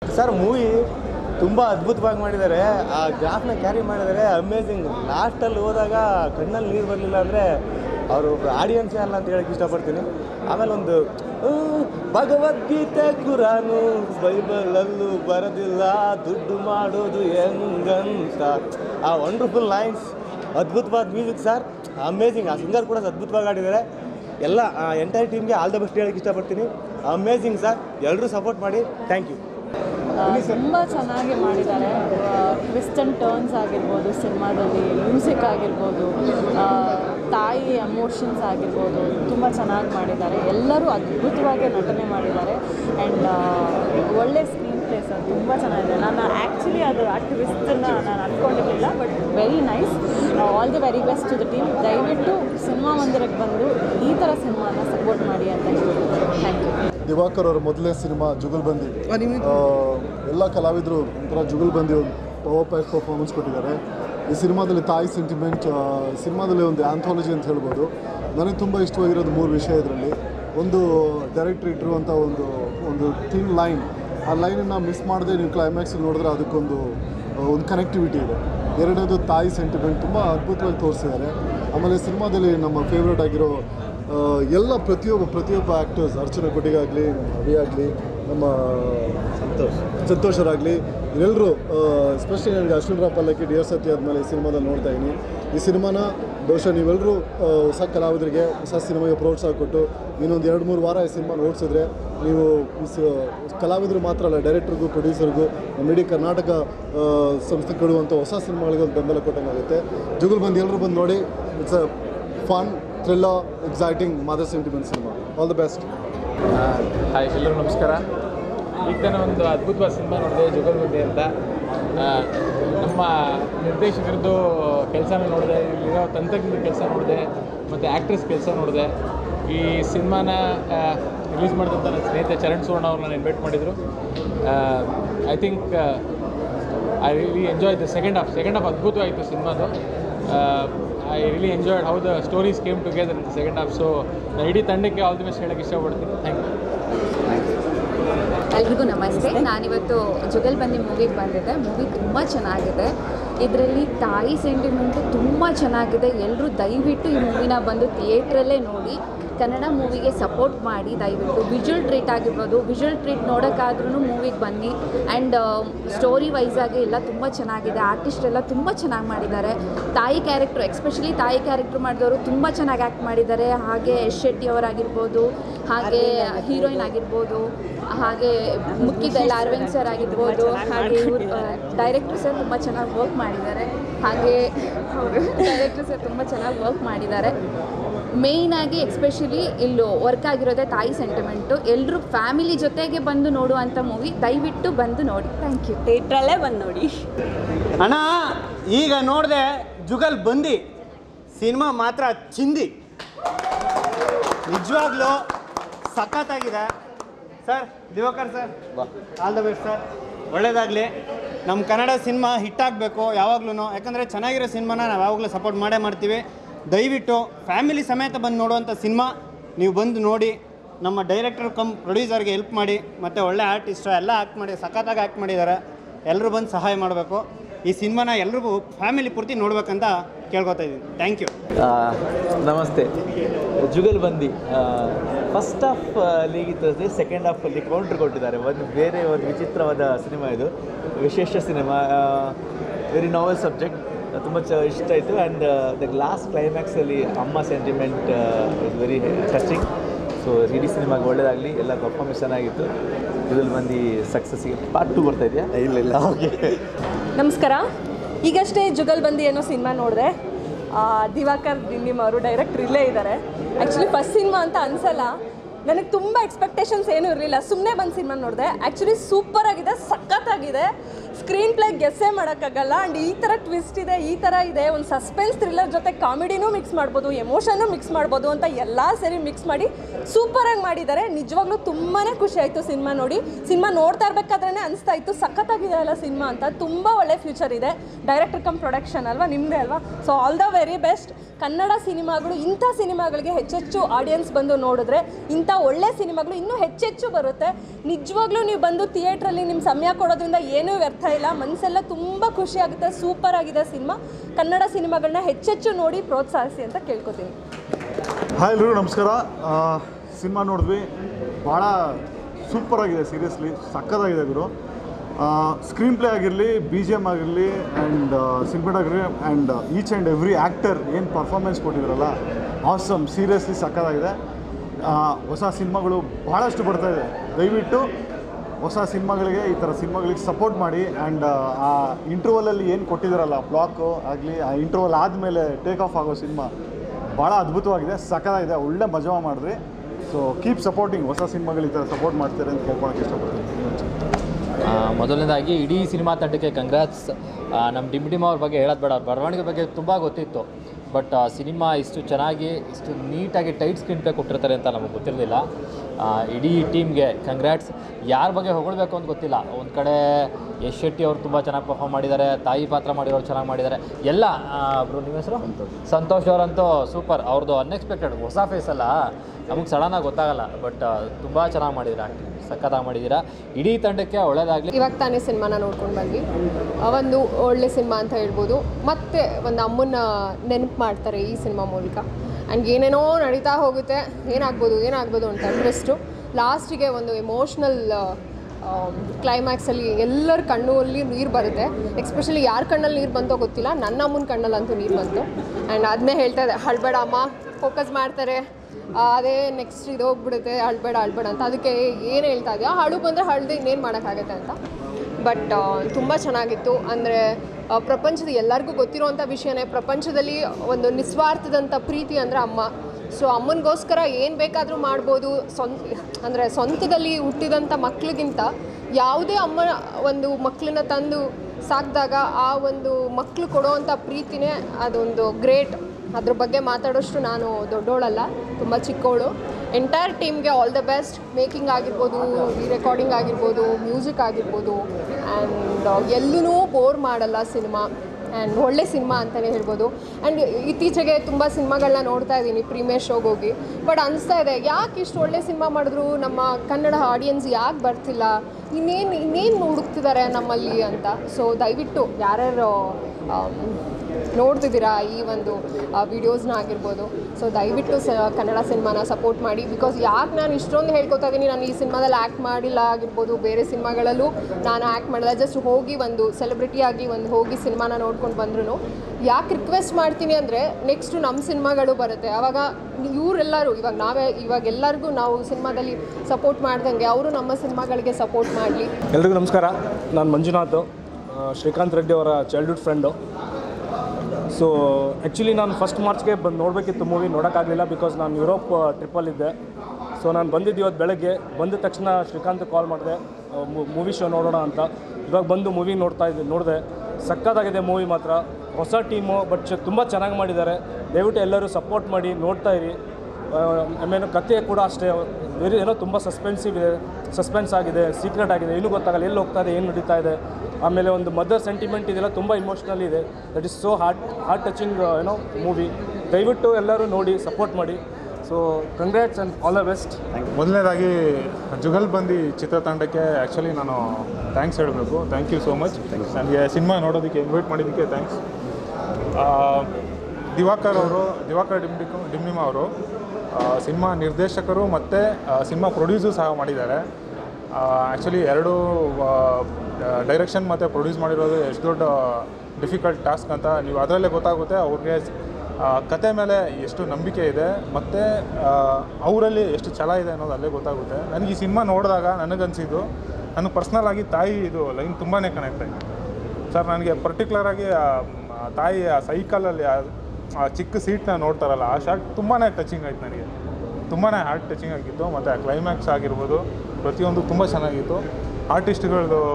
Sir movie ತುಂಬ ಅದ್ಭುತವಾಗಿ ಮಾಡಿದ್ದಾರೆ ಆ ಗ್ರಾಫ್ನ ಕ್ಯಾರಿ ಮಾಡಿದ್ದಾರೆ ಅಮೇಝಿಂಗ್ ಲಾಸ್ಟಲ್ಲಿ ಹೋದಾಗ ಕಣ್ಣಲ್ಲಿ ನೀರು ಬರಲಿಲ್ಲ ಅಂದರೆ ಅವರು ಆಡಿಯನ್ಸೇ ಅಲ್ಲ ಅಂತ ಹೇಳಕ್ಕೆ ಇಷ್ಟಪಡ್ತೀನಿ ಆಮೇಲೆ ಒಂದು ಆ, ಭಗವದ್ಗೀತೆ ಕುರಾನು ಬೈಬಲಲ್ಲೂ ಬರೋದಿಲ್ಲ ದುಡ್ಡು ಮಾಡೋದು ಹೆಂಗಂತ ಆ ವಂಡರ್ಫುಲ್ ಲೈನ್ಸ್ ಅದ್ಭುತವಾದ ಮ್ಯೂಸಿಕ್ ಸರ್ ಅಮೇಝಿಂಗ್ ಆ ಸಿಂಗರ್ ಕೂಡ ಅದ್ಭುತವಾಗಿ ಆಡಿದ್ದಾರೆ ಎಲ್ಲ ಎಂಟೈರ್ ಟೀಮ್ಗೆ ಆಲ್ ದ ಬೆಸ್ಟ್ ಹೇಳಕ್ಕೆ ಇಷ್ಟಪಡ್ತೀನಿ ಅಮೇಝಿಂಗ್ ಸರ್ ಎಲ್ಲರೂ ಸಪೋರ್ಟ್ ಮಾಡಿ ಥ್ಯಾಂಕ್ ಯು ತುಂಬ ಚೆನ್ನಾಗಿ ಮಾಡಿದ್ದಾರೆ ಟ್ವಿಸ್ಟ್ ಆ್ಯಂಡ್ ಟರ್ನ್ಸ್ ಆಗಿರ್ಬೋದು ಸಿನಿಮಾದಲ್ಲಿ ಮ್ಯೂಸಿಕ್ ಆಗಿರ್ಬೋದು ಆ, ತಾಯಿ ಎಮೋಷನ್ಸ್ ಆಗಿರ್ಬೋದು ತುಂಬ ಚೆನ್ನಾಗಿ ಮಾಡಿದ್ದಾರೆ ಎಲ್ಲರೂ ಅದ್ಭುತವಾಗಿ ನಟನೆ ಮಾಡಿದ್ದಾರೆ ಆ್ಯಂಡ್ ಒಳ್ಳೆ ಸ್ಕ್ರೀನ್ ಪ್ಲೇ ಸರ್ ತುಂಬ ಚೆನ್ನಾಗಿದೆ ನಾನು ಆ್ಯಕ್ಚುಲಿ ಅದು ಆ ಟ್ವಿಸ್ಟನ್ನು ನಾನು ಅಂದ್ಕೊಂಡಿರಲಿಲ್ಲ but very nice all the very best to the team ದಯವಿಟ್ಟು ಸಿನಿಮಾ ಮಂದಿರಕ್ಕೆ ಬಂದು ಈ ಥರ ಸಿನಿಮಾನ ಸಪೋರ್ಟ್ ಮಾಡಿ ಅಂತ ಹೇಳ್ತೀನಿ ಥ್ಯಾಂಕ್ ಯು ದಿವಾಕರ್ ಅವರ ಮೊದಲನೇ ಸಿನಿಮಾ ಜುಗಲ್ಬಂದಿ ಆ, ಎಲ್ಲ ಕಲಾವಿದರು ಒಂಥರ ಜುಗಲ್ಬಂದಿ ಒಂದು ಪವರ್ ಪ್ಯಾಕ್ ಪರ್ಫಾರ್ಮೆನ್ಸ್ ಕೊಟ್ಟಿದ್ದಾರೆ ಈ ಸಿನಿಮಾದಲ್ಲಿ ತಾಯಿ ಸೆಂಟಿಮೆಂಟ್ ಸಿನಿಮಾದಲ್ಲಿ ಒಂದು ಆಂಥಾಲಜಿ ಅಂತ ಹೇಳ್ಬೋದು ನನಗೆ ತುಂಬ ಇಷ್ಟವಾಗಿರೋದು ಮೂರು ವಿಷಯ ಇದರಲ್ಲಿ ಒಂದು ಡೈರೆಕ್ಟ್ರ್ ಇಟ್ಟಿರುವಂಥ ಒಂದು ಒಂದು ಥಿನ್ ಲೈನ್ ಆ ಲೈನನ್ನು ಮಿಸ್ ಮಾಡದೆ ನೀವು ಕ್ಲೈಮ್ಯಾಕ್ಸ್ ನೋಡಿದ್ರೆ ಅದಕ್ಕೊಂದು ಆ, ಒಂದು ಕನೆಕ್ಟಿವಿಟಿ ಇದೆ ಎರಡನೇದು ತಾಯಿ ಸೆಂಟಿಮೆಂಟ್ ತುಂಬ ಅದ್ಭುತವಾಗಿ ತೋರಿಸಿದ್ದಾರೆ ಆಮೇಲೆ ಸಿನಿಮಾದಲ್ಲಿ ನಮ್ಮ ಫೇವ್ರೇಟ್ ಆಗಿರೋ ಆ, ಎಲ್ಲ ಪ್ರತಿಯೊಬ್ಬ ಪ್ರತಿಯೊಬ್ಬ ಆ್ಯಕ್ಟರ್ಸ್ ಅರ್ಚನಾ ಕೊಟ್ಟಿಗಾಗಲಿ ರವಿ ಆಗಲಿ ನಮ್ಮ ಸಂತೋಷ್ ಸಂತೋಷರಾಗಲಿ ಇವರೆಲ್ಲರೂ ಎಸ್ಪೆಷಲಿ ನನಗೆ ಅಶ್ವಿನ್ ರಾವ್ ಪಲ್ಲಕ್ಕಿ ಡಿಯರ್ ಸತ್ಯ ಆದಮೇಲೆ ಈ ಸಿನಿಮಾದಲ್ಲಿ ನೋಡ್ತಾ ಇದ್ದೀನಿ ಈ ಸಿನಿಮಾನ ಬಹುಶಃ ನೀವೆಲ್ಲರೂ ಆ, ಹೊಸ ಕಲಾವಿದರಿಗೆ ಹೊಸ ಸಿನಿಮಾಗೆ ಪ್ರೋತ್ಸಾಹ ಕೊಟ್ಟು ಇನ್ನೊಂದು ಎರಡು ಮೂರು ವಾರ ಈ ಸಿನಿಮಾ ನೋಡ್ಸಿದ್ರೆ ನೀವು ಈ ಸ- ಕಲಾವಿದರು ಮಾತ್ರ ಅಲ್ಲ ಡೈರೆಕ್ಟರ್ಗೂ ಪ್ರೊಡ್ಯೂಸರ್ಗೂ ನಮ್ಮ ಇಡೀ ಕರ್ನಾಟಕ ಆ, ಸಂಸ್ಥೆ ಕೊಡುವಂಥ ಹೊಸ ಸಿನಿಮಾಗಳಿಗೆ ಒಂದು ಬೆಂಬಲ ಕೊಟ್ಟಂಗಾಗುತ್ತೆ ಜುಗುಲ್ ಬಂದು ಎಲ್ಲರೂ ಬಂದು ನೋಡಿ it's a fun thriller exciting mother sentiment cinema all the best hi ಎಲ್ಲರಿಗೂ ನಮಸ್ಕಾರ ಈಗ ತಾನೇ ಒಂದು ಅದ್ಭುತವಾದ ಸಿನಿಮಾ ನೋಡಿದೆ ಜುಗಲ್ಬಂದಿ ಅಂತ ಆ, ನಮ್ಮ ನಿರ್ದೇಶಕರದ್ದು ಕೆಲಸನ ನೋಡಿದೆ ಇಲ್ಲಿರೋ ತಂತ್ರಜ್ಞರ ಕೆಲಸ ನೋಡಿದೆ ಮತ್ತು ಆ್ಯಕ್ಟ್ರೆಸ್ ಕೆಲಸ ನೋಡಿದೆ ಈ ಸಿನಿಮಾನ ರಿಲೀಸ್ ಮಾಡಿದಂಥ ನನ್ನ ಸ್ನೇಹಿತ ಚರಣ್ ಸುವರ್ಣ ಅವ್ರನ್ನ ಇನ್ವೈಟ್ ಮಾಡಿದರು I think I really enjoy the second half second half ಅದ್ಭುತವಾಯಿತು ಸಿನಿಮಾದು I really enjoyed how the stories came together in the second half so ನಾನು ಇಡೀ ತಂಡಕ್ಕೆ ಆಲ್ ದಿ ಬೆಸ್ಟ್ ಹೇಳಕ್ಕೆ ಇಷ್ಟಪಡ್ತೀನಿ ಥ್ಯಾಂಕ್ ಯು ಎಲ್ರಿಗೂ ನಮಸ್ತೆ ನಾನಿವತ್ತು ಜುಗಲ್ಬಂದಿ ಮೂವಿಗೆ ಬಂದಿದ್ದೆ ಮೂವಿ ತುಂಬ ಚೆನ್ನಾಗಿದೆ ಇದರಲ್ಲಿ ತಾಯಿ ಸೆಂಟಿಮೆಂಟು ತುಂಬ ಚೆನ್ನಾಗಿದೆ ಎಲ್ಲರೂ ದಯವಿಟ್ಟು ಈ ಮೂವಿನ ಬಂದು ಥಿಯೇಟ್ರಲ್ಲೇ ನೋಡಿ ಕನ್ನಡ ಮೂವಿಗೆ ಸಪೋರ್ಟ್ ಮಾಡಿ ದಯವಿಟ್ಟು ವಿಜುವಲ್ ಟ್ರೀಟ್ ಆಗಿರ್ಬೋದು ವಿಜುವಲ್ ಟ್ರೀಟ್ ನೋಡೋಕ್ಕಾದ್ರೂ ಮೂವಿಗೆ ಬನ್ನಿ ಆ್ಯಂಡ್ ಸ್ಟೋರಿ ವೈಸ್ ಆಗಿ ಎಲ್ಲ ತುಂಬ ಚೆನ್ನಾಗಿದೆ ಆರ್ಟಿಸ್ಟ್ ಎಲ್ಲ ತುಂಬ ಚೆನ್ನಾಗಿ ಮಾಡಿದ್ದಾರೆ ತಾಯಿ ಕ್ಯಾರೆಕ್ಟ್ರು ಎಕ್ಸ್ಪೆಷಲಿ ತಾಯಿ ಕ್ಯಾರೆಕ್ಟ್ರ್ ಮಾಡಿದವರು ತುಂಬ ಚೆನ್ನಾಗಿ ಆ್ಯಕ್ಟ್ ಮಾಡಿದ್ದಾರೆ ಹಾಗೆ ಯಶ್ ಶೆಟ್ಟಿ ಅವರಾಗಿರ್ಬೋದು ಹಾಗೆ ಹೀರೋಯಿನ್ ಆಗಿರ್ಬೋದು ಹಾಗೆ ಮುಖ್ಯದಲ್ಲ ಅರವಿಂದ್ ಸರ್ ಆಗಿರ್ಬೋದು ಹಾಗೆ ಇವರು ಡೈರೆಕ್ಟರ್ ಸರ್ ತುಂಬ ಚೆನ್ನಾಗಿ ವರ್ಕ್ ಮಾಡಿದ್ದಾರೆ ಹಾಗೆ ಡೈರೆಕ್ಟರ್ ಸರ್ ತುಂಬ ಚೆನ್ನಾಗಿ ವರ್ಕ್ ಮಾಡಿದ್ದಾರೆ ಮೇಯ್ನಾಗಿ ಎಕ್ಸ್ಪೆಷಲಿ ಇಲ್ಲೂ ವರ್ಕ್ ಆಗಿರೋದೇ ತಾಯಿ ಸೆಂಟಿಮೆಂಟು ಎಲ್ಲರೂ ಫ್ಯಾಮಿಲಿ ಜೊತೆಗೆ ಬಂದು ನೋಡುವಂಥ ಮೂವಿ ದಯವಿಟ್ಟು ಬಂದು ನೋಡಿ ಥ್ಯಾಂಕ್ ಯು ಥಿಯೇಟ್ರಲ್ಲೇ ಬಂದು ನೋಡಿ ಅಣ್ಣ ಈಗ ನೋಡಿದೆ ಜುಗಲ್ ಬಂದಿ ಸಿನಿಮಾ ಮಾತ್ರ ಚಿಂದಿ ನಿಜವಾಗ್ಲೂ ಸಖತ್ತಾಗಿದೆ sir Diwakar sir all the best sir ಒಳ್ಳೇದಾಗಲಿ ನಮ್ಮ ಕನ್ನಡ ಸಿನಿಮಾ ಹಿಟ್ಟಾಗಬೇಕು ಯಾವಾಗ್ಲೂ ಯಾಕಂದರೆ ಚೆನ್ನಾಗಿರೋ ಸಿನಿಮಾನ ನಾವು ಯಾವಾಗಲೂ ಸಪೋರ್ಟ್ ಮಾಡೇ ಮಾಡ್ತೀವಿ ದಯವಿಟ್ಟು ಫ್ಯಾಮಿಲಿ ಸಮೇತ ಬಂದು ನೋಡುವಂಥ ಸಿನಿಮಾ ನೀವು ಬಂದು ನೋಡಿ ನಮ್ಮ ಡೈರೆಕ್ಟರ್ ಕಮ್ ಪ್ರೊಡ್ಯೂಸರ್ಗೆ ಹೆಲ್ಪ್ ಮಾಡಿ ಮತ್ತು ಒಳ್ಳೆ ಆರ್ಟಿಸ್ಟು ಎಲ್ಲ ಆ್ಯಕ್ಟ್ ಮಾಡಿ ಸಖತ್ತಾಗಿ ಆ್ಯಕ್ಟ್ ಮಾಡಿದ್ದಾರೆ ಎಲ್ಲರೂ ಬಂದು ಸಹಾಯ ಮಾಡಬೇಕು ಈ ಸಿನಿಮಾನ ಎಲ್ರಿಗೂ ಫ್ಯಾಮಿಲಿ ಪೂರ್ತಿ ನೋಡ್ಬೇಕಂತ ಕೇಳ್ಕೊತಾ ಇದ್ದೀನಿ ಥ್ಯಾಂಕ್ ಯು ಆ, ನಮಸ್ತೆ ಜುಗಲ್ಬಂದಿ ಫಸ್ಟ್ ಹಾಫ್ ಲೀಗಿತ್ತದೆ ಸೆಕೆಂಡ್ ಹಾಫಲ್ಲಿ ಕೌಂಟ್ರ್ ಕೊಟ್ಟಿದ್ದಾರೆ ಒಂದು ಬೇರೆ ಒಂದು ವಿಚಿತ್ರವಾದ ಸಿನಿಮಾ ಇದು ವಿಶೇಷ ಸಿನಿಮಾ ವೆರಿ ನಾವೆಲ್ ಸಬ್ಜೆಕ್ಟ್ ತುಂಬ ಚ ಇಷ್ಟ ಆಯಿತು ಆ್ಯಂಡ್ ದ ಲಾಸ್ಟ್ ಕ್ಲೈಮ್ಯಾಕ್ಸಲ್ಲಿ ಅಮ್ಮ sentiment is very touching so ಇಡೀ ಸಿನಿಮಾಗೆ ಒಳ್ಳೇದಾಗಲಿ ಎಲ್ಲ ಪರ್ಫಾರ್ಮೆನ್ಸ್ ಚೆನ್ನಾಗಿತ್ತು ಜುಗಲ್ಬಂದಿ ಸಕ್ಸಸ್ಸಿಗೆ ಪಾರ್ಟ್ ಟು ಬರ್ತಾ ಇದೆಯಾ ಇಲ್ಲ ಇಲ್ಲ ಓಕೆ ನಮಸ್ಕಾರ ಈಗಷ್ಟೇ ಜುಗಲ್ಬಂದಿ ಅನ್ನೋ ಸಿನಿಮಾ ನೋಡಿದೆ ದಿವಾಕರ್ ದಿಲ್ಲಿಮ್ ಅವರು ಡೈರೆಕ್ಟ್ ಇಲ್ಲೇ ಇದ್ದಾರೆ ಆ್ಯಕ್ಚುಲಿ ಫಸ್ಟ್ ಸಿನಿಮಾ ಅಂತ ಅನ್ಸಲ್ಲ ನನಗೆ ತುಂಬ ಎಕ್ಸ್ಪೆಕ್ಟೇಷನ್ಸ್ ಏನೂ ಇರಲಿಲ್ಲ ಸುಮ್ಮನೆ ಬಂದು ಸಿನಿಮಾ ನೋಡಿದೆ ಆ್ಯಕ್ಚುಲಿ ಸೂಪರ್ ಆಗಿದೆ ಸಖತ್ತಾಗಿದೆ ಸ್ಕ್ರೀನ್ ಪ್ಲೇ ಗೆಸ್ಸೇ ಮಾಡೋಕ್ಕಾಗಲ್ಲ ಆ್ಯಂಡ್ ಈ ಥರ ಟ್ವಿಸ್ಟ್ ಇದೆ ಈ ಥರ ಇದೆ ಒಂದು ಸಸ್ಪೆನ್ಸ್ ಥ್ರಿಲ್ಲರ್ ಜೊತೆ ಕಾಮಿಡಿನೂ ಮಿಕ್ಸ್ ಮಾಡ್ಬೋದು ಎಮೋಷನ್ನು ಮಿಕ್ಸ್ ಮಾಡ್ಬೋದು ಅಂತ ಎಲ್ಲ ಸೇರಿ ಮಿಕ್ಸ್ ಮಾಡಿ ಸೂಪರಾಗಿ ಮಾಡಿದ್ದಾರೆ ನಿಜವಾಗ್ಲೂ ತುಂಬಾ ಖುಷಿ ಆಯಿತು ಸಿನಿಮಾ ನೋಡಿ ಸಿನಿಮಾ ನೋಡ್ತಾ ಇರಬೇಕಾದ್ರೆ ಅನಿಸ್ತಾ ಇತ್ತು ಸಖತ್ತಾಗಿದೆ ಅಲ್ಲ ಸಿನಿಮಾ ಅಂತ ತುಂಬ ಒಳ್ಳೆ ಫ್ಯೂಚರ್ ಇದೆ ಡೈರೆಕ್ಟರ್ ಕಮ್ ಪ್ರೊಡಕ್ಷನ್ ಅಲ್ವಾ ನಿಮ್ಮದೇ ಅಲ್ವಾ so all the very best Kannada ಸಿನಿಮಾಗಳು ಇಂಥ ಸಿನಿಮಾಗಳಿಗೆ ಹೆಚ್ಚೆಚ್ಚು ಆಡಿಯನ್ಸ್ ಬಂದು ನೋಡಿದ್ರೆ ಇಂಥ ಒಳ್ಳೆ ಸಿನಿಮಾಗಳು ಇನ್ನೂ ಹೆಚ್ಚೆಚ್ಚು ಬರುತ್ತೆ ನಿಜವಾಗ್ಲೂ ನೀವು ಬಂದು ಥಿಯೇಟ್ರಲ್ಲಿ ನಿಮ್ಮ ಸಮಯ ಕೊಡೋದ್ರಿಂದ ಏನೂ ವ್ಯರ್ಥ ಇಲ್ಲ ಮನಸ್ಸೆಲ್ಲ ತುಂಬ ಖುಷಿ ಆಗುತ್ತೆ ಸೂಪರ್ ಆಗಿದೆ ಸಿನಿಮಾ ಕನ್ನಡ ಸಿನಿಮಾಗಳನ್ನ ಹೆಚ್ಚೆಚ್ಚು ನೋಡಿ ಪ್ರೋತ್ಸಾಹಿಸಿ ಅಂತ ಕೇಳ್ಕೊತೀನಿ ಹಾಯ್ ಎಲ್ರಿಗೂ ನಮಸ್ಕಾರ ಸಿನಿಮಾ ನೋಡಿದ್ವಿ ಭಾಳ ಸೂಪರ್ ಆಗಿದೆ ಸೀರಿಯಸ್ಲಿ ಸಕ್ಕತ್ತಾಗಿದೆ ಗುರು ಸ್ಕ್ರೀನ್ ಪ್ಲೇ ಆಗಿರಲಿ ಬಿ ಜಿ ಎಮ್ ಆಗಿರಲಿ and cinematography and each and every actor ಏನು ಪರ್ಫಾರ್ಮೆನ್ಸ್ ಕೊಟ್ಟಿದ್ರಲ್ಲ ಆಸಮ್ ಸೀರಿಯಸ್ಲಿ ಸಕ್ಕತ್ತಾಗಿದೆ ಆ, ಹೊಸ ಸಿನಿಮಾಗಳು ಭಾಳಷ್ಟು ಬರ್ತಾ ಇದೆ ದಯವಿಟ್ಟು ಹೊಸ ಸಿನಿಮಾಗಳಿಗೆ ಈ ಥರ ಸಿನಿಮಾಗಳಿಗೆ ಸಪೋರ್ಟ್ ಮಾಡಿ ಆ್ಯಂಡ್ ಆ ಇಂಟರ್ವಲಲ್ಲಿ ಏನು ಕೊಟ್ಟಿದ್ದಾರಲ್ಲ ಬ್ಲಾಕು ಆಗಲಿ ಆ ಇಂಟರ್ವಲ್ ಆದಮೇಲೆ ಟೇಕ್ ಆಫ್ ಆಗೋ ಸಿನಿಮಾ ಭಾಳ ಅದ್ಭುತವಾಗಿದೆ ಸಕ್ಕತ್ತಾಗಿದೆ ಒಳ್ಳೆ ಮಜಾ ಮಾಡಿದ್ರಿ ಸೊ ಕೀಪ್ ಸಪೋರ್ಟಿಂಗ್ ಹೊಸ ಸಿನಿಮಾಗಳು ಈ ಥರ ಸಪೋರ್ಟ್ ಮಾಡ್ತಾರೆ ಅಂತ ಕೇಳ್ಕೊಳಕ್ಕೆ ಇಷ್ಟಪಡ್ತೀನಿ ಆ, ಮೊದಲನೇದಾಗಿ ಇಡೀ ಸಿನಿಮಾ ತಂಡಕ್ಕೆ ಕಂಗ್ರಾಟ್ಸ್ ನಮ್ಮ ಡಿಮ್ ಡಿಮ್ ಅವ್ರ ಬಗ್ಗೆ ಹೇಳೋದು ಬೇಡ ಅವ್ರ ಬರವಣಿಗೆ ಬಗ್ಗೆ ತುಂಬ ಗೊತ್ತಿತ್ತು ಬಟ್ ಸಿನಿಮಾ ಇಷ್ಟು ಚೆನ್ನಾಗಿ ಇಷ್ಟು ನೀಟಾಗಿ ಟೈಟ್ ಸ್ಕ್ರೀನ್ ಪ್ಲೇ ಕೊಟ್ಟಿರ್ತಾರೆ ಅಂತ ನಮಗೆ ಗೊತ್ತಿರಲಿಲ್ಲ ಆ, ಇಡೀ ಟೀಮ್ಗೆ ಕಂಗ್ರಾಟ್ಸ್ ಯಾರ ಬಗ್ಗೆ ಹೊಗಳ್ಬೇಕು ಅಂತ ಗೊತ್ತಿಲ್ಲ ಒಂದು ಕಡೆ ಯಶ್ ಶೆಟ್ಟಿ ಅವರು ತುಂಬ ಚೆನ್ನಾಗಿ ಪರ್ಫಾರ್ಮ್ ಮಾಡಿದ್ದಾರೆ ತಾಯಿ ಪಾತ್ರ ಮಾಡಿರೋರು ಚೆನ್ನಾಗಿ ಮಾಡಿದ್ದಾರೆ ಎಲ್ಲ ಬ್ರೋ ನಿಮ್ಮ ಹೆಸರು ಸಂತೋಷ್ ಅವರಂತೂ ಸೂಪರ್ ಅವ್ರದ್ದು ಅನ್ಎಕ್ಸ್ಪೆಕ್ಟೆಡ್ ಹೊಸ ಫೇಸ್ ಅಲ್ಲ ನಮಗೆ ಸಡನ್ನಾಗಿ ಗೊತ್ತಾಗಲ್ಲ ಬಟ್ ತುಂಬ ಚೆನ್ನಾಗಿ ಮಾಡಿದ್ದೀರಾ ಆ್ಯಕ್ಟಿಂಗ್ ಸಖತ್ತಾಗಿ ಮಾಡಿದ್ದೀರಾ ಇಡೀ ತಂಡಕ್ಕೆ ಒಳ್ಳೇದಾಗಲಿ ಇವಾಗ ತಾನೇ ಸಿನಿಮಾನ ನೋಡ್ಕೊಂಡು ಬಂದ್ವಿ ಆ, ಒಂದು ಒಳ್ಳೆ ಸಿನಿಮಾ ಅಂತ ಹೇಳ್ಬೋದು ಮತ್ತೆ ಒಂದು ಅಮ್ಮನ ನೆನಪು ಮಾಡ್ತಾರೆ ಈ ಸಿನಿಮಾ ಮೂಲಕ ಆ್ಯಂಡ್ ಏನೇನೋ ನಡೀತಾ ಹೋಗುತ್ತೆ ಏನಾಗ್ಬೋದು ಏನಾಗ್ಬೋದು ಅಂತ ಇಂಟ್ರೆಸ್ಟು ಲಾಸ್ಟಿಗೆ ಒಂದು ಎಮೋಷ್ನಲ್ ಕ್ಲೈಮ್ಯಾಕ್ಸಲ್ಲಿ ಎಲ್ಲರ ಕಣ್ಣಲ್ಲಿ ನೀರು ಬರುತ್ತೆ ಎಕ್ಸ್ಪೆಷಲಿ ಯಾರ ಕಣ್ಣಲ್ಲಿ ನೀರು ಬಂತೋ ಗೊತ್ತಿಲ್ಲ ನನ್ನ ಅಮ್ಮನ ಕಣ್ಣಲ್ಲಂತೂ ನೀರು ಬಂತು ಆ್ಯಂಡ್ ಅದನ್ನೇ ಹೇಳ್ತಾ ಇದೆ ಅಳ್ಬೇಡ ಅಮ್ಮ ಫೋಕಸ್ ಮಾಡ್ತಾರೆ ಆ, ಅದೇ ನೆಕ್ಸ್ಟ್ ಇದು ಹೋಗ್ಬಿಡುತ್ತೆ ಅಳ್ಬೇಡ ಅಳ್ಬೇಡ ಅಂತ ಅದಕ್ಕೆ ಏನು ಹೇಳ್ತಾ ಇದೆಯಾ ಹಾಡು ಬಂದರೆ ಹಳ್ದು ಇನ್ನೇನು ಮಾಡೋಕ್ಕಾಗತ್ತೆ ಅಂತ ಬಟ್ ತುಂಬ ಚೆನ್ನಾಗಿತ್ತು ಅಂದರೆ ಪ್ರಪಂಚದ ಎಲ್ಲರಿಗೂ ಗೊತ್ತಿರೋವಂಥ ವಿಷಯನೇ ಪ್ರಪಂಚದಲ್ಲಿ ಒಂದು ನಿಸ್ವಾರ್ಥದಂಥ ಪ್ರೀತಿ ಅಂದರೆ ಅಮ್ಮ ಸೊ ಅಮ್ಮನಿಗೋಸ್ಕರ ಏನು ಬೇಕಾದರೂ ಮಾಡ್ಬೋದು ಸ್ವಂತ ಅಂದರೆ ಸ್ವಂತದಲ್ಲಿ ಹುಟ್ಟಿದಂಥ ಮಕ್ಳಿಗಿಂತ ಯಾವುದೇ ಅಮ್ಮ ಒಂದು ಮಕ್ಕಳನ್ನ ತಂದು ಸಾಕಿದಾಗ ಆ ಒಂದು ಮಕ್ಕಳು ಕೊಡೋವಂಥ ಪ್ರೀತಿನೇ ಅದೊಂದು ಗ್ರೇಟ್ ಅದ್ರ ಬಗ್ಗೆ ಮಾತಾಡೋಷ್ಟು ನಾನು ದೊಡ್ಡೋಳಲ್ಲ ತುಂಬ ಚಿಕ್ಕವಳು ಎಂಟೈರ್ ಟೀಮ್ಗೆ ಆಲ್ ದ ಬೆಸ್ಟ್ ಮೇಕಿಂಗ್ ಆಗಿರ್ಬೋದು ರೆಕಾರ್ಡಿಂಗ್ ಆಗಿರ್ಬೋದು ಮ್ಯೂಸಿಕ್ ಆಗಿರ್ಬೋದು ಆ್ಯಂಡ್ ಎಲ್ಲೂ ಬೋರ್ ಮಾಡಲ್ಲ ಸಿನಿಮಾ ಆ್ಯಂಡ್ ಒಳ್ಳೆ ಸಿನಿಮಾ ಅಂತಲೇ ಹೇಳ್ಬೋದು ಆ್ಯಂಡ್ ಇತ್ತೀಚೆಗೆ ತುಂಬ ಸಿನಿಮಾಗಳನ್ನ ನೋಡ್ತಾ ಇದ್ದೀನಿ ಪ್ರೀಮಿಯರ್ ಶೋಗೆ ಹೋಗಿ ಬಟ್ ಅನಿಸ್ತಾ ಇದೆ ಯಾಕೆ ಇಷ್ಟು ಒಳ್ಳೆ ಸಿನಿಮಾ ಮಾಡಿದ್ರು ನಮ್ಮ ಕನ್ನಡ ಆಡಿಯನ್ಸ್ ಯಾಕೆ ಬರ್ತಿಲ್ಲ ಇನ್ನೇನು ಇನ್ನೇನು ಹುಡುಕ್ತಿದ್ದಾರೆ ನಮ್ಮಲ್ಲಿ ಅಂತ ಸೊ ದಯವಿಟ್ಟು ಯಾರ್ಯಾರು ಆಮ್, ನೋಡ್ತಿದ್ದೀರಾ ಈ ಒಂದು ವೀಡಿಯೋಸ್ನ ಆಗಿರ್ಬೋದು ಸೊ ದಯವಿಟ್ಟು ಸ ಕನ್ನಡ ಸಿನಿಮಾನ ಸಪೋರ್ಟ್ ಮಾಡಿ ಬಿಕಾಸ್ ಯಾಕೆ ನಾನು ಇಷ್ಟೊಂದು ಹೇಳ್ಕೊತಾ ಇದ್ದೀನಿ ನಾನು ಈ ಸಿನಿಮಾದಲ್ಲಿ ಆ್ಯಕ್ಟ್ ಮಾಡಿಲ್ಲ ಆಗಿರ್ಬೋದು ಬೇರೆ ಸಿನಿಮಾಗಳಲ್ಲೂ ನಾನು ಆ್ಯಕ್ಟ್ ಮಾಡಿಲ್ಲ ಜಸ್ಟ್ ಹೋಗಿ ಒಂದು ಸೆಲೆಬ್ರಿಟಿಯಾಗಿ ಒಂದು ಹೋಗಿ ಸಿನಿಮಾನ ನೋಡ್ಕೊಂಡು ಬಂದ್ರು ಯಾಕೆ ರಿಕ್ವೆಸ್ಟ್ ಮಾಡ್ತೀನಿ ಅಂದರೆ ನೆಕ್ಸ್ಟು ನಮ್ಮ ಸಿನಿಮಾಗಳು ಬರುತ್ತೆ ಆವಾಗ ಇವರೆಲ್ಲರೂ ಇವಾಗ ನಾವೇ ಇವಾಗ ಎಲ್ಲರಿಗೂ ನಾವು ಸಿನಿಮಾದಲ್ಲಿ ಸಪೋರ್ಟ್ ಮಾಡ್ದಂಗೆ ಅವರು ನಮ್ಮ ಸಿನಿಮಾಗಳಿಗೆ ಸಪೋರ್ಟ್ ಮಾಡಲಿ ಎಲ್ರಿಗೂ ನಮಸ್ಕಾರ ನಾನು ಮಂಜುನಾಥ್ ಆ, ಶ್ರೀಕಾಂತ್ ರೆಡ್ಡಿ ಅವರ ಚೈಲ್ಡ್ಹುಡ್ ಫ್ರೆಂಡು ಸೊ ಆ್ಯಕ್ಚುಲಿ ನಾನು ಫಸ್ಟ್ ಮಾರ್ಚ್ಗೆ ಬಂದು ನೋಡಬೇಕಿತ್ತು ಮೂವಿ ನೋಡೋಕ್ಕಾಗಲಿಲ್ಲ ಬಿಕಾಸ್ ನಾನು ಯುರೋಪ್ ಟ್ರಿಪ್ಪಲ್ಲಿದ್ದೆ ಸೊ ನಾನು ಬಂದಿದ್ದು ಇವತ್ತು ಬೆಳಗ್ಗೆ ಬಂದ ತಕ್ಷಣ ಶ್ರೀಕಾಂತ್ ಕಾಲ್ ಮಾಡಿದೆ ಮೂವಿ ಶೋ ನೋಡೋಣ ಅಂತ ಇವಾಗ ಬಂದು ಮೂವಿ ನೋಡ್ತಾ ಇದ್ದೆ ನೋಡಿದೆ ಸಕ್ಕತ್ತಾಗಿದೆ ಮೂವಿ ಮಾತ್ರ ಹೊಸ ಟೀಮು ಬಟ್ ತುಂಬ ಚೆನ್ನಾಗಿ ಮಾಡಿದ್ದಾರೆ ದಯವಿಟ್ಟು ಎಲ್ಲರೂ ಸಪೋರ್ಟ್ ಮಾಡಿ ನೋಡ್ತಾ ಇರಿ ಆಮೇಲೆ ಕಥೆ ಕೂಡ ಅಷ್ಟೇ ವೆರಿ ಏನೋ ತುಂಬ ಸಸ್ಪೆನ್ಸಿವ್ ಇದೆ ಸಸ್ಪೆನ್ಸ್ ಆಗಿದೆ ಸೀಕ್ರೆಟ್ ಆಗಿದೆ ಏನೂ ಗೊತ್ತಾಗಲ್ಲ ಎಲ್ಲಿ ಹೋಗ್ತಾ ಇದೆ ಏನು ನಡೀತಾ ಇದೆ ಆಮೇಲೆ ಒಂದು ಮದರ್ ಸೆಂಟಿಮೆಂಟ್ ಇದೆಲ್ಲ ತುಂಬ ಇಮೋಷ್ನಲ್ ಇದೆ that is so heart heart touching ಏನೋ ಮೂವಿ ದಯವಿಟ್ಟು ಎಲ್ಲರೂ ನೋಡಿ ಸಪೋರ್ಟ್ ಮಾಡಿ so congrats and all the best ಮೊದಲನೇದಾಗಿ ಜುಗಲ್ಬಂದಿ ಚಿತ್ರತಂಡಕ್ಕೆ ಆ್ಯಕ್ಚುಲಿ ನಾನು ಥ್ಯಾಂಕ್ಸ್ ಹೇಳಬೇಕು ಥ್ಯಾಂಕ್ ಯು ಸೋ ಮಚ್ ನನಗೆ ಸಿನಿಮಾ ನೋಡೋದಕ್ಕೆ ಇನ್ವೈಟ್ ಮಾಡಿದ್ದಕ್ಕೆ ಥ್ಯಾಂಕ್ಸ್ ದಿವಾಕರ್ ಅವರು ದಿವಾಕರ್ ಡಿಮ್ಡಿಕ್ ಡಿಮ್ನಿಮ ಅವರು ಸಿನಿಮಾ ನಿರ್ದೇಶಕರು ಮತ್ತು ಸಿನಿಮಾ ಪ್ರೊಡ್ಯೂಸು ಸಹ ಮಾಡಿದ್ದಾರೆ ಆ್ಯಕ್ಚುಲಿ ಎರಡು ಡೈರೆಕ್ಷನ್ ಮತ್ತು ಪ್ರೊಡ್ಯೂಸ್ ಮಾಡಿರೋದು ಎಷ್ಟು ದೊಡ್ಡ ಡಿಫಿಕಲ್ಟ್ ಟಾಸ್ಕ್ ಅಂತ ನೀವು ಅದರಲ್ಲೇ ಗೊತ್ತಾಗುತ್ತೆ ಅವ್ರಿಗೆ ಆ, ಕತೆ ಮೇಲೆ ಎಷ್ಟು ನಂಬಿಕೆ ಇದೆ ಮತ್ತು ಅವರಲ್ಲಿ ಎಷ್ಟು ಛಲ ಇದೆ ಅನ್ನೋದು ಅಲ್ಲೇ ಗೊತ್ತಾಗುತ್ತೆ ನನಗೆ ಈ ಸಿನಿಮಾ ನೋಡಿದಾಗ ನನಗನ್ಸಿದ್ದು ನನಗೆ ಪರ್ಸ್ನಲ್ ಆಗಿ ತಾಯಿ ಇದು ಲೈನ್ ತುಂಬಾ ಕನೆಕ್ಟ್ ಆಯಿತು ಸರ್ ನನಗೆ ಪರ್ಟಿಕ್ಯುಲರ್ ಆಗಿ ಆ, ಆ ತಾಯಿ ಆ ಸೈಕಲಲ್ಲಿ ಆ ಆ ಚಿಕ್ಕ ಸೀಟ್ನ ನೋಡ್ತಾರಲ್ಲ ಆ ಶಾಟ್ ತುಂಬಾ ಟಚಿಂಗ್ ಆಯ್ತು ನನಗೆ ತುಂಬಾ ಹಾರ್ಟ್ ಟಚಿಂಗ್ ಆಗಿತ್ತು ಮತ್ತು ಆ ಕ್ಲೈಮ್ಯಾಕ್ಸ್ ಆಗಿರ್ಬೋದು ಪ್ರತಿಯೊಂದು ತುಂಬ ಚೆನ್ನಾಗಿತ್ತು ಆರ್ಟಿಸ್ಟ್ಗಳದ್ದು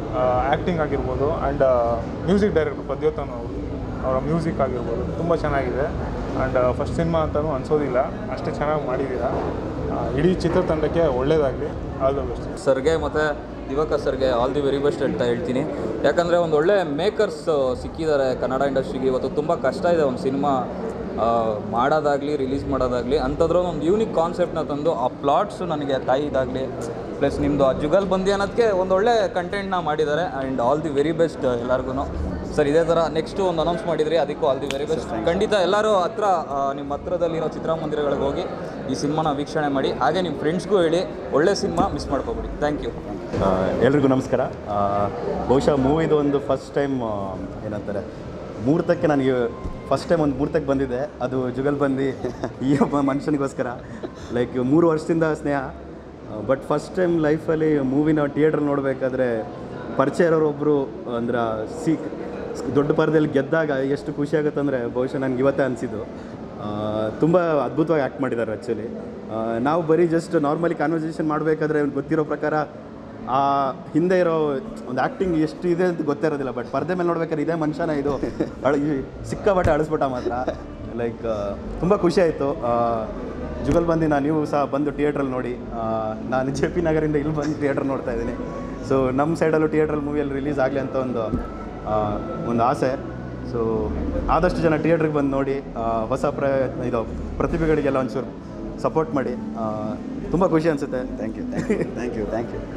ಆ್ಯಕ್ಟಿಂಗ್ ಆಗಿರ್ಬೋದು ಆ್ಯಂಡ್ ಮ್ಯೂಸಿಕ್ ಡೈರೆಕ್ಟರ್ ಪ್ರದ್ಯೋತನ್ ಅವರು ಅವರ ಮ್ಯೂಸಿಕ್ ಆಗಿರ್ಬೋದು ತುಂಬ ಚೆನ್ನಾಗಿದೆ ಆ್ಯಂಡ್ ಫಸ್ಟ್ ಸಿನಿಮಾ ಅಂತಲೂ ಅನಿಸೋದಿಲ್ಲ ಅಷ್ಟು ಚೆನ್ನಾಗಿ ಮಾಡಿದ್ದೀರಾ ಆ, ಇಡೀ ಚಿತ್ರತಂಡಕ್ಕೆ ಒಳ್ಳೆಯದಾಗಲಿ ಆಲ್ ದ ಬೆಸ್ಟ್ ಸರ್ಗೆ ಮತ್ತು ದಿವಾಕರ್ ಸರ್ಗೆ ಆಲ್ ದಿ ವೆರಿ ಬೆಸ್ಟ್ ಅಂತ ಹೇಳ್ತೀನಿ ಯಾಕಂದರೆ ಒಂದು ಒಳ್ಳೆ ಮೇಕರ್ಸ್ ಸಿಕ್ಕಿದ್ದಾರೆ ಕನ್ನಡ ಇಂಡಸ್ಟ್ರಿಗೆ ಇವತ್ತು ತುಂಬ ಕಷ್ಟ ಇದೆ ಒಂದು ಸಿನಿಮಾ ಮಾಡೋದಾಗಲಿ ರಿಲೀಸ್ ಮಾಡೋದಾಗಲಿ ಅಂಥದ್ರಲ್ಲಿ ಒಂದು ಯೂನಿಕ್ ಕಾನ್ಸೆಪ್ಟ್ನ ತಂದು ಆ ಪ್ಲಾಟ್ಸು ನನಗೆ ತಾಯಿದಾಗಲಿ ಪ್ಲಸ್ ನಿಮ್ಮದು ಆ ಜುಗಲ್ ಬಂದಿ ಅನ್ನೋದಕ್ಕೆ ಒಂದು ಒಳ್ಳೆ ಕಂಟೆಂಟ್ನ ಮಾಡಿದ್ದಾರೆ and all the very best ಎಲ್ಲರಿಗೂ ಸರ್ ಇದೇ ಥರ ನೆಕ್ಸ್ಟು ಒಂದು ಅನೌನ್ಸ್ ಮಾಡಿದ್ರಿ ಅದಕ್ಕೂ ಆಲ್ ದಿ ವೆರಿ ಬೆಸ್ಟ್ ಖಂಡಿತ ಎಲ್ಲರೂ ಹತ್ರ ಆ, ನಿಮ್ಮ ಹತ್ರದಲ್ಲಿರೋ ಚಿತ್ರಮಂದಿರಗಳಿಗೆ ಹೋಗಿ ಈ ಸಿನಿಮಾನ ವೀಕ್ಷಣೆ ಮಾಡಿ ಹಾಗೆ ನಿಮ್ಮ ಫ್ರೆಂಡ್ಸ್ಗೂ ಹೇಳಿ ಒಳ್ಳೆ ಸಿನಿಮಾ ಮಿಸ್ ಮಾಡ್ಕೋಬೇಡಿ ಥ್ಯಾಂಕ್ ಯು ಆ, ಎಲ್ರಿಗೂ ನಮಸ್ಕಾರ ಆ, ಬಹುಶಃ ಮೂವಿದು ಒಂದು ಫಸ್ಟ್ ಟೈಮ್ ಏನಂತಾರೆ ಮುಹೂರ್ತಕ್ಕೆ ನನಗೆ ಫಸ್ಟ್ ಟೈಮ್ ಒಂದು ಮುಹೂರ್ತಕ್ಕೆ ಬಂದಿದೆ ಅದು ಜುಗಲ್ಬಂದಿ ಈ ಒಬ್ಬ ಮನುಷ್ಯನಿಗೋಸ್ಕರ ಲೈಕ್ ಮೂರು ವರ್ಷದಿಂದ ಸ್ನೇಹ ಬಟ್ ಫಸ್ಟ್ ಟೈಮ್ ಲೈಫಲ್ಲಿ ಮೂವಿನ ಥಿಯೇಟ್ರಲ್ಲಿ ನೋಡಬೇಕಾದ್ರೆ ಪರಿಚಯ ಇರೋರೊಬ್ಬರು ಅಂದ್ರೆ ಸಿ ದೊಡ್ಡ ಪರದಲ್ಲಿ ಗೆದ್ದಾಗ ಎಷ್ಟು ಖುಷಿ ಆಗುತ್ತೆ ಅಂದರೆ ಬಹುಶಃ ನನಗೆ ಇವತ್ತೇ ಅನಿಸಿದ್ದು ತುಂಬ ಅದ್ಭುತವಾಗಿ ಆ್ಯಕ್ಟ್ ಮಾಡಿದ್ದಾರೆ ಆ್ಯಕ್ಚುಲಿ ನಾವು ಬರೀ ಜಸ್ಟ್ ನಾರ್ಮಲಿ ಕಾನ್ವರ್ಸೇಷನ್ ಮಾಡಬೇಕಾದ್ರೆ ಗೊತ್ತಿರೋ ಪ್ರಕಾರ ಆ ಹಿಂದೆ ಇರೋ ಒಂದು ಆ್ಯಕ್ಟಿಂಗ್ ಎಷ್ಟು ಇದೆ ಅಂತ ಗೊತ್ತಿರೋದಿಲ್ಲ ಬಟ್ ಪರ್ದೆ ಮೇಲೆ ನೋಡ್ಬೇಕಾದ್ರೆ ಇದೇ ಮನುಷ್ಯನ ಇದು ಅಳ ಈ ಸಿಕ್ಕಾಬಟ್ಟೆ ಅಳಿಸ್ಬಿಟ್ಟ ಮಾತ್ರ ಲೈಕ್ ತುಂಬ ಖುಷಿ ಆಯಿತು ಜುಗಲ್ಬಂದಿನ ನೀವು ಸಹ ಬಂದು ಥಿಯೇಟ್ರಲ್ಲಿ ನೋಡಿ ಆ, ನಾನು ಜೆ ಪಿ ನಗರಿಂದ ಇಲ್ಲಿ ಬಂದು ಥಿಯೇಟ್ರ್ ನೋಡ್ತಾ ಇದ್ದೀನಿ ಸೊ ನಮ್ಮ ಸೈಡಲ್ಲೂ ಥಿಯೇಟ್ರಲ್ಲಿ ಮೂವಿಯಲ್ಲಿ ರಿಲೀಸ್ ಆಗಲಿ ಅಂತ ಒಂದು ಆ, ಒಂದು ಆಸೆ ಸೊ ಆದಷ್ಟು ಜನ ಥಿಯೇಟ್ರಿಗೆ ಬಂದು ನೋಡಿ ಆ, ಹೊಸ ಪ್ರ ಇದು ಪ್ರತಿಭೆಗಳಿಗೆಲ್ಲ ಒಂಚೂರು ಸಪೋರ್ಟ್ ಮಾಡಿ ತುಂಬ ಖುಷಿ ಅನಿಸುತ್ತೆ thank you thank you thank you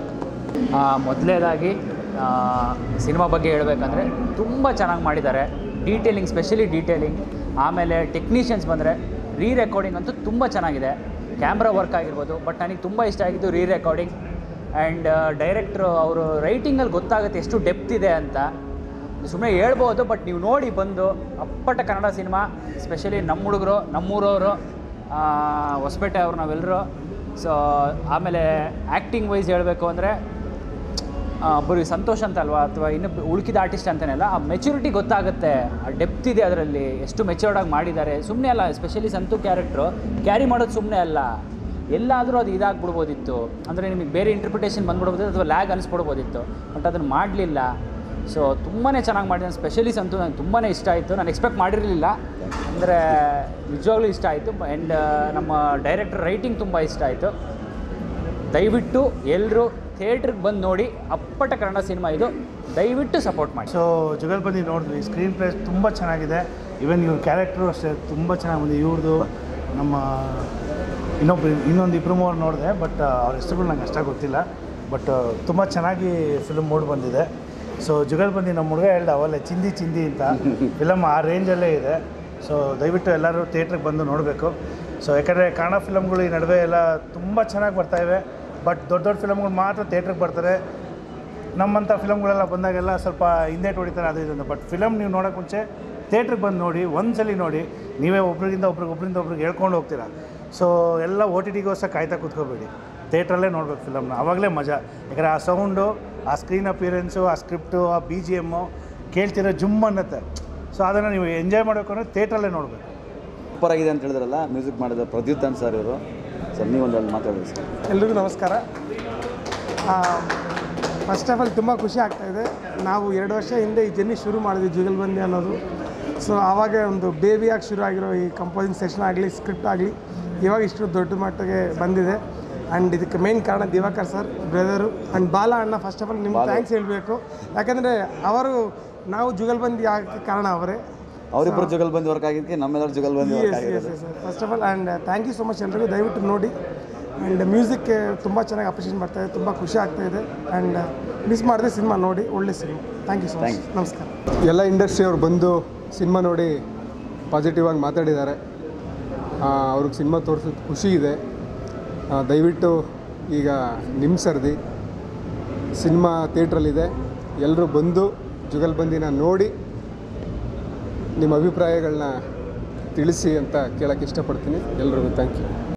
ಮೊದಲನೇದಾಗಿ ಸಿನಿಮಾ ಬಗ್ಗೆ ಹೇಳಬೇಕಂದ್ರೆ ತುಂಬ ಚೆನ್ನಾಗಿ ಮಾಡಿದ್ದಾರೆ ಡೀಟೇಲಿಂಗ್ ಸ್ಪೆಷಲಿ ಡೀಟೇಲಿಂಗ್ ಆಮೇಲೆ ಟೆಕ್ನಿಷಿಯನ್ಸ್ ಬಂದರೆ ರೀ ರೆಕಾರ್ಡಿಂಗ್ ಅಂತೂ ತುಂಬ ಚೆನ್ನಾಗಿದೆ ಕ್ಯಾಮ್ರಾ ವರ್ಕ್ ಆಗಿರ್ಬೋದು ಬಟ್ ನನಗೆ ತುಂಬ ಇಷ್ಟ ಆಗಿದ್ದು ರೀ ರೆಕಾರ್ಡಿಂಗ್ ಆ್ಯಂಡ್ ಡೈರೆಕ್ಟ್ರು ಅವರು ರೈಟಿಂಗಲ್ಲಿ ಗೊತ್ತಾಗುತ್ತೆ ಎಷ್ಟು ಡೆಪ್ತ್ ಇದೆ ಅಂತ ಸುಮ್ಮನೆ ಹೇಳ್ಬೋದು ಬಟ್ ನೀವು ನೋಡಿ ಬಂದು ಅಪ್ಪಟ ಕನ್ನಡ ಸಿನಿಮಾ ಸ್ಪೆಷಲಿ ನಮ್ಮ ಹುಡುಗರು ನಮ್ಮೂರವರು ಹೊಸಪೇಟೆ ಅವರು ನಾವೆಲ್ಲರೂ ಸೊ ಆಮೇಲೆ ಆ್ಯಕ್ಟಿಂಗ್ ವೈಸ್ ಹೇಳಬೇಕು ಅಂದರೆ ಬರೀ ಸಂತೋಷ್ ಅಂತ ಅಲ್ವಾ ಅಥವಾ ಇನ್ನು ಉಳ್ಕಿದ ಆರ್ಟಿಸ್ಟ್ ಅಂತೇನಲ್ಲ ಆ ಮೆಚುರಿಟಿ ಗೊತ್ತಾಗುತ್ತೆ ಆ ಡೆಪ್ತ್ ಇದೆ ಅದರಲ್ಲಿ ಎಷ್ಟು ಮೆಚೂರ್ಡ್ ಆಗಿ ಮಾಡಿದ್ದಾರೆ ಸುಮ್ಮನೆ ಅಲ್ಲ ಎಸ್ಪೆಷಲಿ ಸಂತು ಕ್ಯಾರೆಕ್ಟ್ರು ಕ್ಯಾರಿ ಮಾಡೋದು ಸುಮ್ಮನೆ ಅಲ್ಲ ಎಲ್ಲಾದರೂ ಅದು ಇದಾಗ್ಬಿಡ್ಬೋದಿತ್ತು ಅಂದರೆ ನಿಮಗೆ ಬೇರೆ ಇಂಟರ್ಪ್ರಿಟೇಷನ್ ಬಂದ್ಬಿಡ್ಬೋದಿತ್ತು ಅಥವಾ ಲ್ಯಾಗ್ ಅನಿಸ್ಬಿಡ್ಬೋದಿತ್ತು ಬಟ್ ಅದನ್ನು ಮಾಡಲಿಲ್ಲ ಸೊ ತುಂಬಾ ಚೆನ್ನಾಗಿ ಮಾಡಿದ್ದಾನೆ ಸ್ಪೆಷಲಿ ಸಂತು ನನಗೆ ತುಂಬಾ ಇಷ್ಟ ಆಯಿತು ನಾನು ಎಕ್ಸ್ಪೆಕ್ಟ್ ಮಾಡಿರಲಿಲ್ಲ ಅಂದರೆ ನಿಜವಾಗ್ಲೂ ಇಷ್ಟ ಆಯಿತು ಆ್ಯಂಡ್ ನಮ್ಮ ಡೈರೆಕ್ಟರ್ ರೈಟಿಂಗ್ ತುಂಬ ಇಷ್ಟ ಆಯಿತು ದಯವಿಟ್ಟು ಎಲ್ಲರೂ ಥಿಯೇಟ್ರಿಗೆ ಬಂದು ನೋಡಿ ಅಪ್ಪಟ ಕನ್ನಡ ಸಿನಿಮಾ ಇದು ದಯವಿಟ್ಟು ಸಪೋರ್ಟ್ ಮಾಡಿ ಸೊ ಜುಗಲ್ಬಂದಿ ನೋಡಿದ್ವಿ ಸ್ಕ್ರೀನ್ ಪ್ಲೇ ತುಂಬ ಚೆನ್ನಾಗಿದೆ ಈವನ್ ಇವ್ರ ಕ್ಯಾರೆಕ್ಟ್ರು ಅಷ್ಟೇ ತುಂಬ ಚೆನ್ನಾಗಿ ಬಂದಿದೆ ಇವ್ರದ್ದು ನಮ್ಮ ಇನ್ನೊಬ್ರು ಇನ್ನೊಂದು ಇಬ್ಬರು ಮೂವರು ನೋಡಿದೆ ಬಟ್ ಅವ್ರ ಹೆಸರುಗಳು ನಂಗೆ ಅಷ್ಟಾಗಿ ಗೊತ್ತಿಲ್ಲ ಬಟ್ ತುಂಬ ಚೆನ್ನಾಗಿ ಫಿಲ್ಮ್ ಮೂಡ್ ಬಂದಿದೆ ಸೊ ಜುಗಲ್ಬಂದಿ ನಮ್ಮ ಹುಡುಗ ಹೇಳ್ದ ಅವಲ್ಲೇ ಚಿಂದಿ ಚಿಂದಿ ಅಂತ ಫಿಲಮ್ ಆ ರೇಂಜಲ್ಲೇ ಇದೆ ಸೊ ದಯವಿಟ್ಟು ಎಲ್ಲರೂ ಥಿಯೇಟ್ರಿಗೆ ಬಂದು ನೋಡಬೇಕು ಸೊ ಯಾಕಂದರೆ ಕನ್ನಡ ಫಿಲಮ್ಗಳು ಈ ನಡುವೆ ಎಲ್ಲ ತುಂಬ ಚೆನ್ನಾಗಿ ಬರ್ತಾಯಿವೆ ಬಟ್ ದೊಡ್ಡ ದೊಡ್ಡ ಫಿಲಮ್ಗಳು ಮಾತ್ರ ಥಿಯೇಟ್ರಿಗೆ ಬರ್ತಾರೆ ನಮ್ಮಂಥ ಫಿಲಮ್ಗಳೆಲ್ಲ ಬಂದಾಗೆಲ್ಲ ಸ್ವಲ್ಪ ಹಿಂದೆ ಹೊಡಿತಾರೆ ಅದು ಇದನ್ನು ಬಟ್ ಫಿಲಮ್ ನೀವು ನೋಡೋಕ್ಕೆ ಮುಂಚೆ ಥಿಯೇಟ್ರಿಗೆ ಬಂದು ನೋಡಿ ಒಂದ್ಸಲಿ ನೋಡಿ ನೀವೇ ಒಬ್ರಿಗಿಂದ ಒಬ್ರಿಗೆ ಒಬ್ರಿಂದ ಒಬ್ರಿಗೆ ಹೇಳ್ಕೊಂಡು ಹೋಗ್ತೀರಾ ಸೊ ಎಲ್ಲ ಓ ಟಿ ಟಿಗೋಸ್ಕರ ಕಾಯ್ತಾ ಕೂತ್ಕೋಬೇಡಿ ಥಿಯೇಟ್ರಲ್ಲೇ ನೋಡ್ಬೇಕು ಫಿಲಮ್ನ ಆವಾಗಲೇ ಮಜಾ ಯಾಕಂದರೆ ಆ ಸೌಂಡು ಆ ಸ್ಕ್ರೀನ್ ಅಪಿಯರೆನ್ಸು ಆ ಸ್ಕ್ರಿಪ್ಟು ಆ ಬಿ ಜಿ ಎಮ್ಮು ಕೇಳ್ತಿರೋ ಜುಮ್ ಅನ್ನತ್ತೆ ಸೊ ಅದನ್ನು ನೀವು ಎಂಜಾಯ್ ಮಾಡಬೇಕು ಅಂದರೆ ಥಿಯೇಟ್ರಲ್ಲೇ ನೋಡಬೇಕು ಸೂಪರ್ ಆಗಿದೆ ಅಂತ ಹೇಳಿದ್ರಲ್ಲ ಮ್ಯೂಸಿಕ್ ಮಾಡಿದ ಪ್ರದ್ಯುತ್ತನ್ ಸರ್ ಇವರು ಸರ್ ನೀವೊಂದು ಅಲ್ಲಿ ಮಾತಾಡಿ ಸರ್ ಎಲ್ರಿಗೂ ನಮಸ್ಕಾರ ಫಸ್ಟ್ ಆಫ್ ಆಲ್ ತುಂಬ ಖುಷಿ ಆಗ್ತಾಯಿದೆ ನಾವು ಎರಡು ವರ್ಷ ಹಿಂದೆ ಈ ಜರ್ನಿ ಶುರು ಮಾಡಿದ್ವಿ ಜುಗಲ್ಬಂದಿ ಅನ್ನೋದು ಸೊ ಆವಾಗ ಒಂದು ಬೇಬಿಯಾಗಿ ಶುರು ಆಗಿರೋ ಈ ಕಂಪೋಸಿಂಗ್ ಸೆಷನ್ ಆಗಲಿ ಸ್ಕ್ರಿಪ್ಟ್ ಆಗಲಿ ಇವಾಗ ಇಷ್ಟು ದೊಡ್ಡ ಮಟ್ಟಿಗೆ ಬಂದಿದೆ ಆ್ಯಂಡ್ ಇದಕ್ಕೆ ಮೇನ್ ಕಾರಣ ದಿವಾಕರ್ ಸರ್ ಬ್ರದರು ಆ್ಯಂಡ್ ಬಾಲ ಅಣ್ಣ ಫಸ್ಟ್ ಆಫ್ ಆಲ್ ನಿಮ್ಗೆ ಬಾಲು. ಥ್ಯಾಂಕ್ಸ್ ಹೇಳಬೇಕು ಯಾಕಂದರೆ ಅವರು ನಾವು ಜುಗಲ್ಬಂದಿ ಆಗಕ್ಕೆ ಕಾರಣ ಅವರೇ ಅವರಿಬ್ಬರು ಜುಗಲ್ಬಂದಿ ವರ್ಕ್ ಆಗಿದ್ದಕ್ಕೆ ನಮ್ಮೆಲ್ಲರೂ ಜುಗಲ್ಬಂದಿ ವರ್ಕ್ ಎಸ್ ಎಸ್ ಆಗಿರೋದು yes first of all and thank you so much ಎಲ್ರಿಗೂ ದಯವಿಟ್ಟು ನೋಡಿ ಆ್ಯಂಡ್ ಮ್ಯೂಸಿಕ್ ತುಂಬ ಚೆನ್ನಾಗಿ ಅಪ್ರಿಷಿಯೇಟ್ ಮಾಡ್ತಾ ಇದೆ ತುಂಬ ಖುಷಿ ಆಗ್ತಾ ಇದೆ ಆ್ಯಂಡ್ ಮಿಸ್ ಮಾಡಿದೆ ಸಿನಿಮಾ ನೋಡಿ ಒಳ್ಳೆ cinema thank you so much ನಮಸ್ಕಾರ ಎಲ್ಲ ಇಂಡಸ್ಟ್ರಿಯವ್ರು ಬಂದು ಸಿನಿಮಾ ನೋಡಿ ಪಾಸಿಟಿವ್ ಆಗಿ ಮಾತಾಡಿದ್ದಾರೆ ಆ, ಅವ್ರಿಗೆ ಸಿನಿಮಾ ತೋರಿಸೋದು ಖುಷಿ ಇದೆ ಆ, ದಯವಿಟ್ಟು ಈಗ ನಿಮ್ಮ ಸರ್ದಿ ಸಿನಿಮಾ ಥಿಯೇಟ್ರಲ್ಲಿದೆ ಎಲ್ಲರೂ ಬಂದು ಜುಗಲ್ಬಂದಿನ ನೋಡಿ ನಿಮ್ಮ ಅಭಿಪ್ರಾಯಗಳನ್ನ ತಿಳಿಸಿ ಅಂತ ಕೇಳೋಕ್ಕೆ ಇಷ್ಟಪಡ್ತೀನಿ ಎಲ್ರಿಗೂ ಥ್ಯಾಂಕ್ ಯು